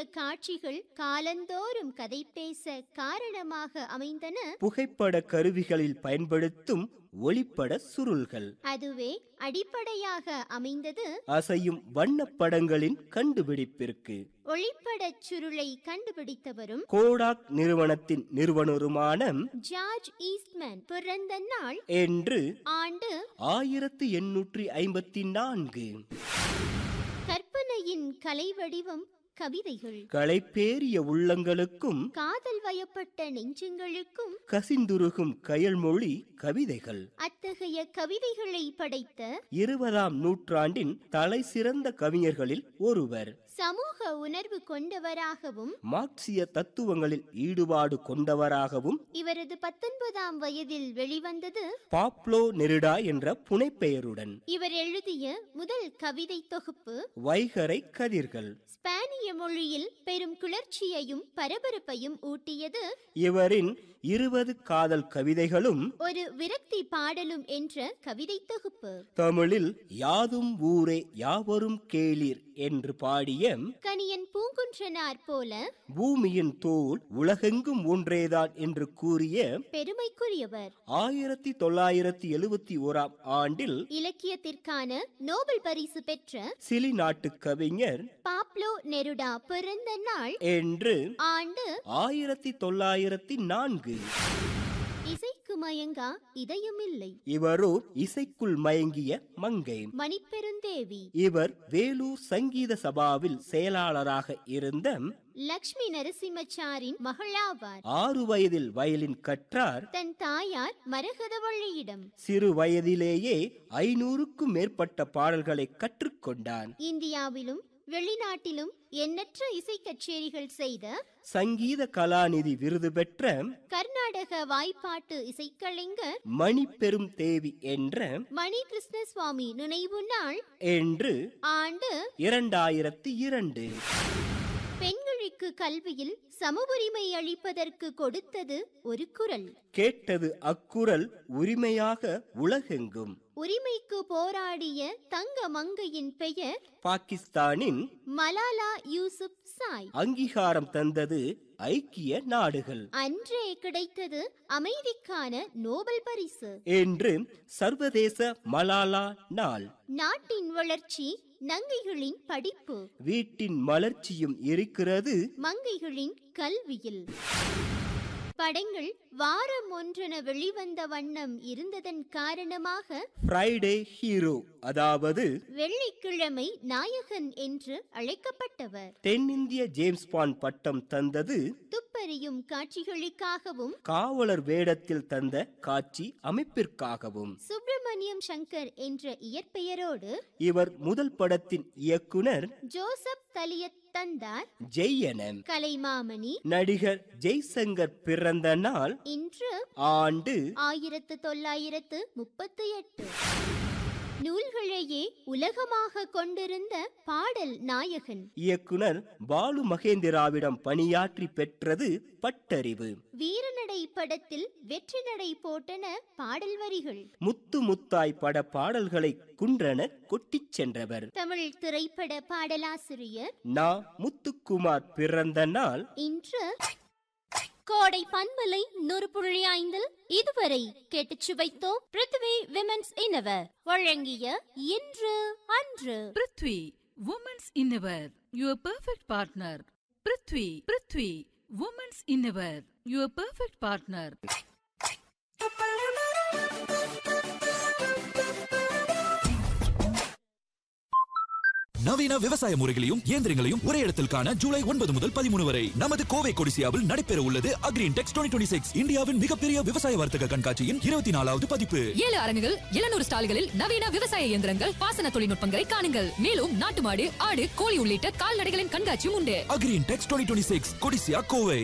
காட்சிகள் காலந்தோறும் கதை பேச காரணமாக அமைந்தன புகைப்பட கருவிகளில் பயன்படுத்தும் ஒளிப்பட சுருள்கள் அதுவே அடிப்படையாக அமைந்தது அசையும் வண்ணப் படங்களின் கண்டுபிடிப்பிற்கு ஒளிப்படச் சுருளை கண்டுபிடித்தவரும் கோடாக் நிறுவனத்தின் நிறுவனருமான ஜார்ஜ் ஈஸ்ட்மேன் பிறந்த நாள் என்று ஆண்டு ஆயிரத்து எண்ணூற்றி ஐம்பத்தி நான்கு கற்பனையின் கலை வடிவம் கவிதைகள் களைப்பேறிய உள்ளங்களுக்கும் காதல் வயப்பட்ட நெஞ்சங்களுக்கும் கசிந்துருகும் கயல்மொழி கவிதைகள் அத்தகைய கவிதைகளை படைத்த இருபதாம் நூற்றாண்டின் தலை சிறந்த கவிஞர்களில் ஒருவர் சமூக உணர்வு கொண்டவராகவும் மார்க்சிய தத்துவங்களில் ஈடுபாடு கொண்டவராகவும் இவரது பத்தொன்பதாம் வயதில் வெளிவந்தது பாப்லோ நெருடா என்ற புனைப்பெயருடன் இவர் எழுதிய முதல் கவிதை தொகுப்பு வைகரை கதிர்கள் ஸ்பானிய மொழியில் பெரும் கிளர்ச்சியையும் பரபரப்பையும் ஊட்டியது இவரின் இருபது காதல் கவிதைகளும் ஒரு விரக்தி பாடலும் என்ற கவிதை தொகுப்பு தமிழில் யாதும் ஊரே யாவரும் கேளீர் என்று பாடிய கணியன் பூங்குன்றனார் போல பூமியின் தோல் உலகெங்கும் ஒன்றேதான் என்று கூறிய பெருமைக்குரியவர் ஆயிரத்தி தொள்ளாயிரத்தி எழுவத்தி ஓராம் ஆண்டில் இலக்கியத்திற்கான நோபல் பரிசு பெற்ற சிலி நாட்டு கவிஞர் பாப்லோ நெருடா பிறந்த நாள் என்று ஆண்டு ஆயிரத்தி தொள்ளாயிரத்தி நான்கு இசைக்கு மயங்கா இதயமில்லை இவரோ இசைக்குள் மயங்கிய மங்கை மணிப்பெருந்தேவி இவர் வேலூர் சங்கீத சபாவில் செயலாளராக இருந்த லக்ஷ்மி நரசிம்மச்சாரின் மகளாவார் ஆறு வயதில் வயலின் கற்றார் தன் தாயார் மரகதவள்ளியிடம் சிறு வயதிலேயே ஐநூறுக்கும் மேற்பட்ட பாடல்களை கற்றுக்கொண்டார் இந்தியாவிலும் வெளிநாட்டிலும் எண்ணற்ற இசை கச்சேரிகள் செய்த சங்கீத கலாநிதி விருது பெற்ற கர்நாடக வாய்ப்பாட்டு இசைக்கலைஞர் மணி பெரும் தேவி என்ற மணி கிருஷ்ணசுவாமி நினைவு நாள் என்று ஆண்டு இரண்டாயிரத்தி இரண்டு பெண்களுக்கு கல்வியில் சமவுரிமை அளிப்பதற்கு கொடுத்தது ஒரு குரல் கேட்டது அக்குரல் உரிமையாக உலகெங்கும் உரிமைக்கு போராடிய தங்க மங்கையின் பெயர் பாகிஸ்தானின் மலாலா யூசுப் சாய் அங்கீகாரம் தந்தது ஐக்கிய நாடுகள் அன்றே கிடைத்தது அமைதிக்கான நோபல் பரிசு என்று சர்வதேச மலாலா நாள் நாட்டின் வளர்ச்சி நங்கைகளின் படிப்பு வீட்டின் மலர்ச்சியும் இருக்கிறது மங்கைகளின் கல்வியில் படங்கள் வாரம் ஒன்றென வெளிவந்த வண்ணம் இருந்ததன் காரணமாக ஃப்ரைடே ஹீரோ அதாவது வெள்ளிக்கிழமை நாயகன் என்று அழைக்கப்பட்டவர் தென்னிந்திய ஜேம்ஸ் பாண்ட் பட்டம் தந்தது துப்பறியும் காட்சிகளுக்காகவும் காவலர் வேடத்தில் தந்த காட்சி அமைப்பிற்காகவும் சுப்பிரமணியம் சங்கர் என்ற இயற்பெயரோடு இவர் முதல் படத்தின் இயக்குனர் ஜோசப் தலியத் தந்தார் ஜெய்யனன் கலைமாமணி நடிகர் ஜெய்சங்கர் பிறந்த நாள் இன்று ஆண்டு ஆயிரத்து தொள்ளாயிரத்து முப்பத்தி எட்டு நூல்களையே உலகமாக கொண்டிருந்த பாடல் நாயகன் இயக்குனர் பாலு மகேந்திராவிடம் பணியாற்றி பெற்றது பட்டறிவு வீரநடை படத்தில் வெற்றி நடை போட்டன பாடல் வரிகள் முத்து முத்தாய் பட பாடல்களை குன்றன கொட்டிச் சென்றவர் தமிழ் திரைப்பட பாடலாசிரியர் நா முத்துக்குமார் பிறந்த நாள் இன்று கோடை பண்பலை நூறு புள்ளி ஐந்தில் இதுவரை கேட்டுச் சுவைத்தோம் பிருத்வி விமென்ஸ் இன்னவர் வழங்கிய இன்று அன்று prithvi women's innerwear your perfect partner prithvi prithvi women's innerwear your perfect partner நவீன விவசாய முறைகளையும் இயந்திரங்களையும் ஒரே இடத்தில் காண ஜூலை ஒன்பது முதல் பதிமூணு வரை நமது கோவை கொடிசியாவில் நடைபெற உள்ளது அக்ரீன் டெக்ஸ் டுவெண்ட்டி சிக்ஸ் இந்தியாவின் மிகப்பெரிய விவசாய வர்த்தக கண்காட்சியின் இருபத்தி நாலாவது பதிப்பு ஏழு அரங்குகள் எழுநூறு ஸ்டால்களில் நவீன விவசாய இயந்திரங்கள் பாசன தொழில்நுட்பங்களை காணுங்கள் மேலும் நாட்டு மாடு ஆடு கோழி உள்ளிட்ட கால்நடைகளின் கண்காட்சியும் உண்டு Agri Intex twenty six Codissia Kovai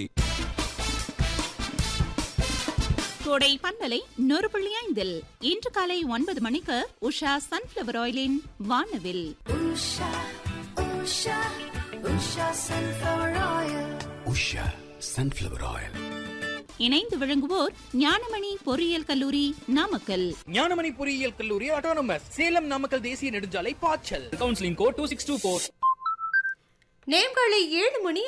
Kodai பண்பலை நூறு புள்ளி ஐந்தில் இன்று காலை ஒன்பது மணிக்கு உஷா சன்ஃபிளவர் ஆயிலின் வானவில் உஷா சன்ஃப்ளவர் ஆயில் இணைந்து விளங்குவோர் ஞானமணி பொறியியல் கல்லூரி நாமக்கல் ஞானமணி பொறியியல் கல்லூரி ஆட்டோனமஸ் சேலம் நாமக்கல் தேசிய நெடுஞ்சாலை பாய்ச்சல் counselling code two six two four நேர்காலை ஏழு மணி